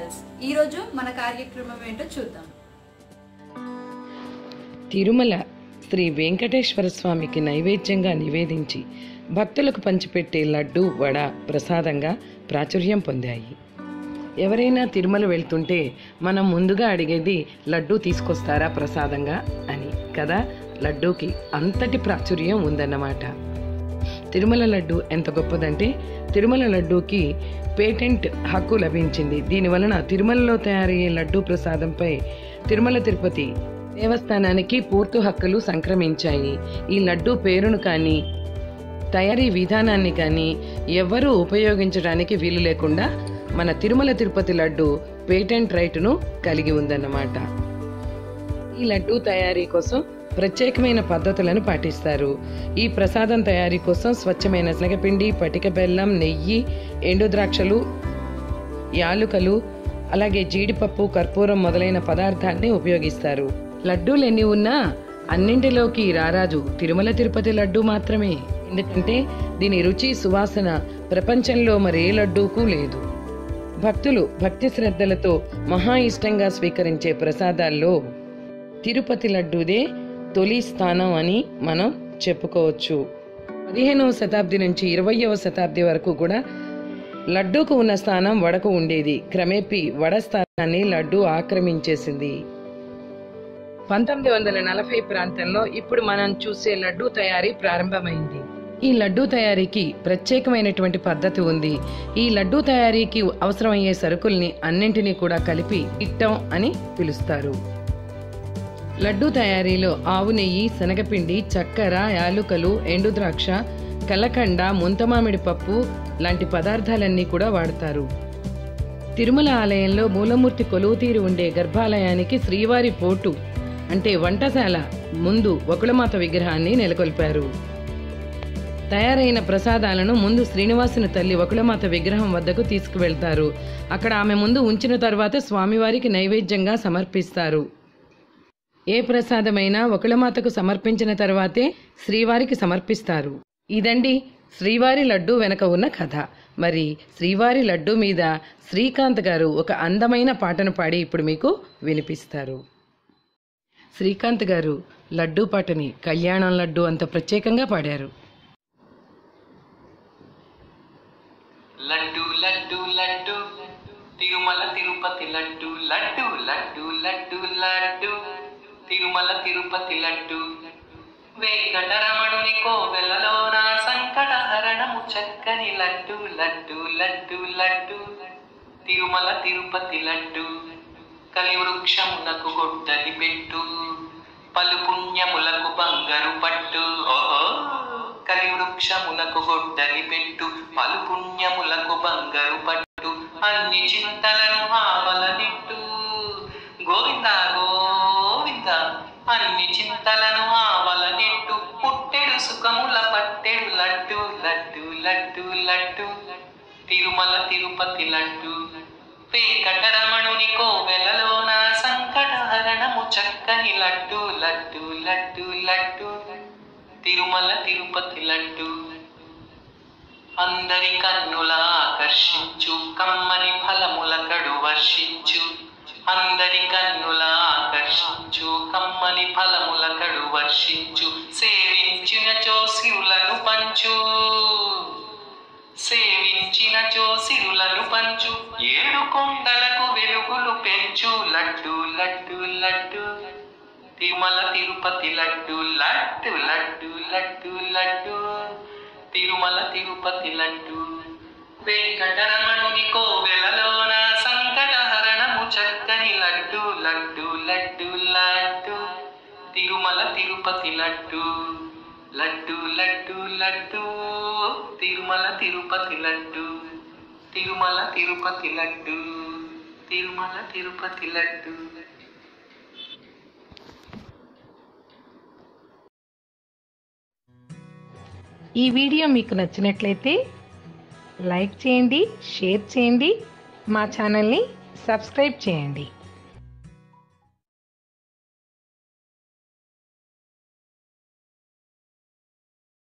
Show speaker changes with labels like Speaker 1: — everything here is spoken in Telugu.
Speaker 1: ట్రావెల్స్ ఈరోజు మన కార్యక్రమం ఏంటో చూద్దాం
Speaker 2: తిరుమల శ్రీ వెంకటేశ్వర స్వామికి నైవేద్యంగా నివేదించి భక్తులకు పంచిపెట్టే లడ్డు వడ ప్రసాదంగా ప్రాచుర్యం పొందాయి ఎవరైనా తిరుమల వెళ్తుంటే మనం ముందుగా అడిగేది లడ్డు తీసుకొస్తారా ప్రసాదంగా అని కదా లడ్డూకి అంతటి ప్రాచుర్యం ఉందన్నమాట తిరుమల లడ్డు ఎంత గొప్పదంటే తిరుమల లడ్డూకి పేటెంట్ హక్కు లభించింది దీని వలన తిరుమలలో తయారయ్యే లడ్డూ ప్రసాదంపై తిరుమల తిరుపతి దేవస్థానానికి పూర్తి హక్కులు సంక్రమించాయి ఈ లడ్డూ పేరును కానీ తయారీ విధానాన్ని కానీ ఎవ్వరూ ఉపయోగించడానికి వీలు లేకుండా మన తిరుమల తిరుపతి లడ్డు పేటెంట్ రైటును కలిగి ఉందన్నమాట ఈ లడ్డూ తయారీ కోసం ప్రత్యేకమైన పద్ధతులను పాటిస్తారు ఈ ప్రసాదం తయారీ కోసం స్వచ్ఛమైన శనగపిండి పటిక బెల్లం నెయ్యి ఎండు ద్రాక్షలు యాలుకలు అలాగే జీడిపప్పు కర్పూరం మొదలైన పదార్థాన్ని ఉపయోగిస్తారు లడ్డూలు ఎన్ని ఉన్నా అన్నింటిలోకి రారాజు తిరుమల తిరుపతి లడ్డు మాత్రమే ఎందుకంటే దీని రుచి సువాసన ప్రపంచంలో మరే లడ్డూకు లేదు భక్తులు భక్తి శ్రద్ధలతో మహా ఇష్టంగా స్వీకరించే ప్రసాదాల్లో తిరుపతి లడ్డూదే తొలి స్థానం అని మనం చెప్పుకోవచ్చు పదిహేనవ శతాబ్ది నుంచి ఇరవయవ శతాబ్ది వరకు కూడా లడ్డూకు ఉన్న స్థానం వడకు ఉండేది క్రమేపీ వడ స్థానాన్ని లడ్డు ఆక్రమించేసింది పంతొమ్మిది వందల నలభై ప్రాంతంలో ఇప్పుడు మనం చూసే లడ్డూ తయారీ ప్రారంభమైంది ఈ లడ్డూ తయారీకి ప్రత్యేకమైనటువంటి పద్ధతి ఉంది ఈ లడ్డూ తయారీకి అవసరమయ్యే సరుకుల్ని అన్నింటినీ కూడా కలిపి ఇట్టం అని పిలుస్తారు లడ్డూ తయారీలో ఆవు నెయ్యి శనగపిండి చక్కెర యాలుకలు ఎండు ద్రాక్ష కలకండ ముంతమామిడి పప్పు లాంటి పదార్థాలన్నీ కూడా వాడతారు తిరుమల ఆలయంలో మూలమూర్తి కొలువుతీరి ఉండే గర్భాలయానికి శ్రీవారి పోటు అంటే వంటశాల ముందు వకుళమాత విగ్రహాన్ని నెలకొల్పారు తయారైన ప్రసాదాలను ముందు శ్రీనివాసుని తల్లి వకుళమాత విగ్రహం వద్దకు తీసుకువెళ్తారు అక్కడ ఆమె ముందు ఉంచిన తర్వాత స్వామివారికి నైవేద్యంగా సమర్పిస్తారు ఏ ప్రసాదమైనా ఒకళమాతకు సమర్పించిన తర్వాతే శ్రీవారికి సమర్పిస్తారు ఇదండి శ్రీవారి లడ్డు వెనక ఉన్న కథ మరి శ్రీవారి లడ్డు మీద శ్రీకాంత్ గారు ఒక అందమైన పాటను పాడి ఇప్పుడు మీకు వినిపిస్తారు శ్రీకాంత్ గారు లడ్డూ పాటని కళ్యాణం లడ్డు అంత ప్రత్యేకంగా పాడారు
Speaker 3: లడ్డు లడ్డు లడ్డు తిరుమల తిరుపతి లడ్డు లడ్డు లడ్డు లడ్డు లడ్డు తిరుమల తిరుపతి లడ్డు వెంకటరమణుని కోవెలలోన సంకటహరణము చక్కని లడ్డు లడ్డు లడ్డు లడ్డు తిరుమల తిరుపతి లడ్డు కలివృక్షమునకు గొడ్డలి పెట్టు పలు పుణ్యములకు బంగారు పట్టు ఓహో కలివృక్షమునకు గొడ్డలి పెట్టు పలు పుణ్యములకు బంగారు పట్టు అన్ని చింతలను ఆవల నిట్టు గోవింద గోవింద అన్ని చింతలను ఆవల నెట్టు పుట్టెడు సుఖముల పట్టెడు లడ్డు లడ్డు లడ్డు లడ్డు తిరుమల తిరుపతి లడ్డు వెంకటరమణుని కోవెలలోన సంకటహరణము చక్కని లడ్డు లడ్డు లడ్డు లడ్డు తిరుమల తిరుపతి లడ్డు అందరి కన్నుల ఆకర్షించు కమ్మని ఫలముల కడు వర్షించు అందరి కన్నుల ఆకర్షించు కమ్మని ఫలముల కడు వర్షించు సేవించిన చోసిరులను పంచు సేవించిన చోసిరులను పంచు ఏడు కొండలకు వెలుగులు పెంచు లడ్డు లడ్డు లడ్డు తిరుమల తిరుపతి లడ్డు లడ్డు లడ్డు లడ్డు లడ్డు తిరుమల తిరుపతి లడ్డు వెంకటరమణుని కోవెలలోన సంకటహరణము చక్కని లడ్డు లడ్డు లడ్డు లడ్డు తిరుమల తిరుపతి లడ్డు లడ్డు లడ్డు లడ్డు తిరుమల తిరుపతి లడ్డు తిరుమల తిరుపతి లడ్డు తిరుమల తిరుపతి లడ్డు
Speaker 2: ఈ వీడియో మీకు నచ్చినట్లయితే లైక్ చేయండి షేర్ చేయండి మా ఛానల్ని సబ్స్క్రైబ్ చేయండి